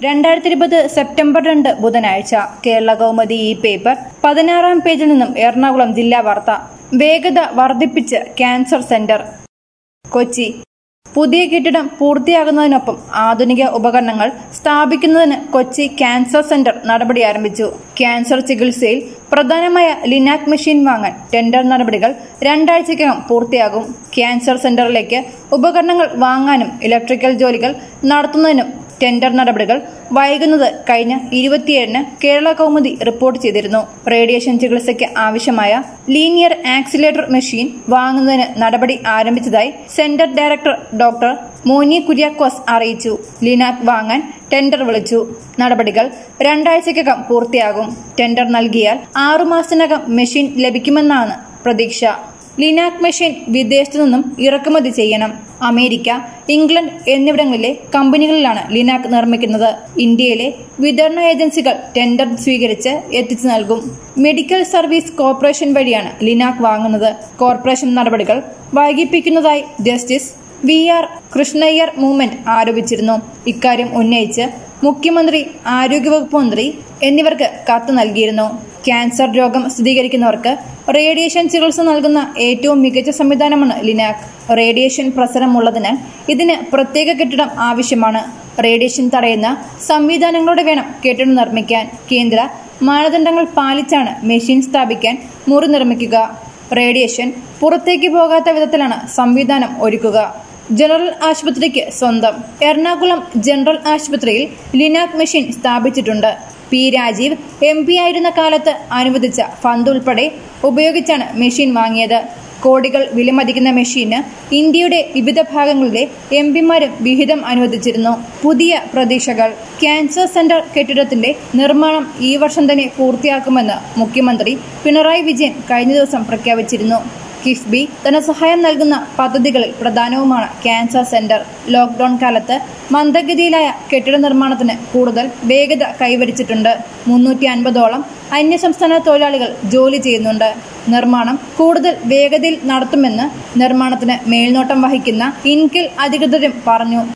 രണ്ടായിരത്തി ഇരുപത് സെപ്റ്റംബർ രണ്ട് ബുധനാഴ്ച കേരള കൗമുദി ഈ പേപ്പർ പതിനാറാം പേജിൽ നിന്നും എറണാകുളം ജില്ലാ വാർത്ത വേഗത വർദ്ധിപ്പിച്ച് ക്യാൻസർ സെന്റർ കൊച്ചി പുതിയ കെട്ടിടം പൂർത്തിയാകുന്നതിനൊപ്പം ആധുനിക ഉപകരണങ്ങൾ സ്ഥാപിക്കുന്നതിന് കൊച്ചി ക്യാൻസർ സെന്റർ നടപടി ആരംഭിച്ചു ക്യാൻസർ ചികിത്സയിൽ പ്രധാനമായ ലിനാക് മെഷീൻ വാങ്ങാൻ ടെൻഡർ നടപടികൾ രണ്ടാഴ്ചയ്ക്കകം പൂർത്തിയാകും ക്യാൻസർ സെന്ററിലേക്ക് ഉപകരണങ്ങൾ വാങ്ങാനും ഇലക്ട്രിക്കൽ ജോലികൾ നടത്തുന്നതിനും ടെൻഡർ നടപടികൾ വൈകുന്നത് കഴിഞ്ഞ ഇരുപത്തിയേഴിന് കേരള കൗമുദി റിപ്പോർട്ട് ചെയ്തിരുന്നു റേഡിയേഷൻ ചികിത്സയ്ക്ക് ആവശ്യമായ ലീനിയർ ആക്സിലേറ്റർ മെഷീൻ വാങ്ങുന്നതിന് നടപടി ആരംഭിച്ചതായി centre director doctor Moni Kuriakose അറിയിച്ചു ലിനാക് വാങ്ങാൻ ടെൻഡർ വിളിച്ചു നടപടികൾ രണ്ടാഴ്ചയ്ക്കകം പൂർത്തിയാകും ടെൻഡർ നൽകിയാൽ ആറുമാസത്തിനകം മെഷീൻ ലഭിക്കുമെന്നാണ് പ്രതീക്ഷ ലിനാക് മെഷീൻ വിദേശത്തു നിന്നും ഇറക്കുമതി ചെയ്യണം അമേരിക്ക ഇംഗ്ലണ്ട് എന്നിവിടങ്ങളിലെ കമ്പനികളിലാണ് ലിനാക് നിർമ്മിക്കുന്നത് ഇന്ത്യയിലെ വിതരണ ഏജൻസികൾ ടെൻഡർ സ്വീകരിച്ച് എത്തിച്ചു നൽകും മെഡിക്കൽ സർവീസ് കോർപ്പറേഷൻ വഴിയാണ് ലിനാക് വാങ്ങുന്നത് കോർപ്പറേഷൻ നടപടികൾ വൈകിപ്പിക്കുന്നതായി justice V R Krishna Iyer movement ആരോപിച്ചിരുന്നു ഇക്കാര്യം ഉന്നയിച്ച് മുഖ്യമന്ത്രി ആരോഗ്യവകുപ്പ് മന്ത്രി എന്നിവർക്ക് കത്ത് നൽകിയിരുന്നു ക്യാൻസർ രോഗം സ്ഥിരീകരിക്കുന്നവർക്ക് റേഡിയേഷൻ ചികിത്സ നൽകുന്ന ഏറ്റവും മികച്ച സംവിധാനമാണ് ലിനാക് റേഡിയേഷൻ പ്രസരമുള്ളതിനാൽ ഇതിന് പ്രത്യേക കെട്ടിടം ആവശ്യമാണ് റേഡിയേഷൻ തടയുന്ന സംവിധാനങ്ങളോടെ വേണം കെട്ടിടം നിർമ്മിക്കാൻ കേന്ദ്ര മാനദണ്ഡങ്ങൾ പാലിച്ചാണ് മെഷീൻ സ്ഥാപിക്കാൻ മുറി നിർമ്മിക്കുക റേഡിയേഷൻ പുറത്തേക്ക് പോകാത്ത വിധത്തിലാണ് സംവിധാനം ഒരുക്കുക ജനറൽ ആശുപത്രിക്ക് സ്വന്തം എറണാകുളം ജനറൽ ആശുപത്രിയിൽ ലിനാക് മെഷീൻ സ്ഥാപിച്ചിട്ടുണ്ട് പി രാജീവ് എം പി ആയിരുന്ന കാലത്ത് അനുവദിച്ച ഫണ്ട് ഉൾപ്പെടെ ഉപയോഗിച്ചാണ് മെഷീൻ വാങ്ങിയത് കോടികൾ വിലമതിക്കുന്ന മെഷീന് ഇന്ത്യയുടെ വിവിധ ഭാഗങ്ങളിലെ എം പിമാരും വിഹിതം അനുവദിച്ചിരുന്നു പുതിയ പ്രതീക്ഷകൾ ക്യാൻസർ സെന്റർ കെട്ടിടത്തിന്റെ നിർമ്മാണം ഈ വർഷം തന്നെ പൂർത്തിയാക്കുമെന്ന് മുഖ്യമന്ത്രി പിണറായി വിജയൻ കഴിഞ്ഞ ദിവസം പ്രഖ്യാപിച്ചിരുന്നു കിഫ്ബി ധനസഹായം നൽകുന്ന പദ്ധതികളിൽ പ്രധാനവുമാണ് ക്യാൻസർ സെന്റർ ലോക്ഡൌൺ കാലത്ത് മന്ദഗതിയിലായ കെട്ടിട നിർമ്മാണത്തിന് കൂടുതൽ വേഗത കൈവരിച്ചിട്ടുണ്ട് മുന്നൂറ്റി അൻപതോളം അന്യസംസ്ഥാന തൊഴിലാളികൾ ജോലി ചെയ്യുന്നുണ്ട് നിർമ്മാണം കൂടുതൽ വേഗതയിൽ നടത്തുമെന്ന് നിർമ്മാണത്തിന് മേൽനോട്ടം വഹിക്കുന്ന ഇൻകിൽ അധികൃതരും പറഞ്ഞു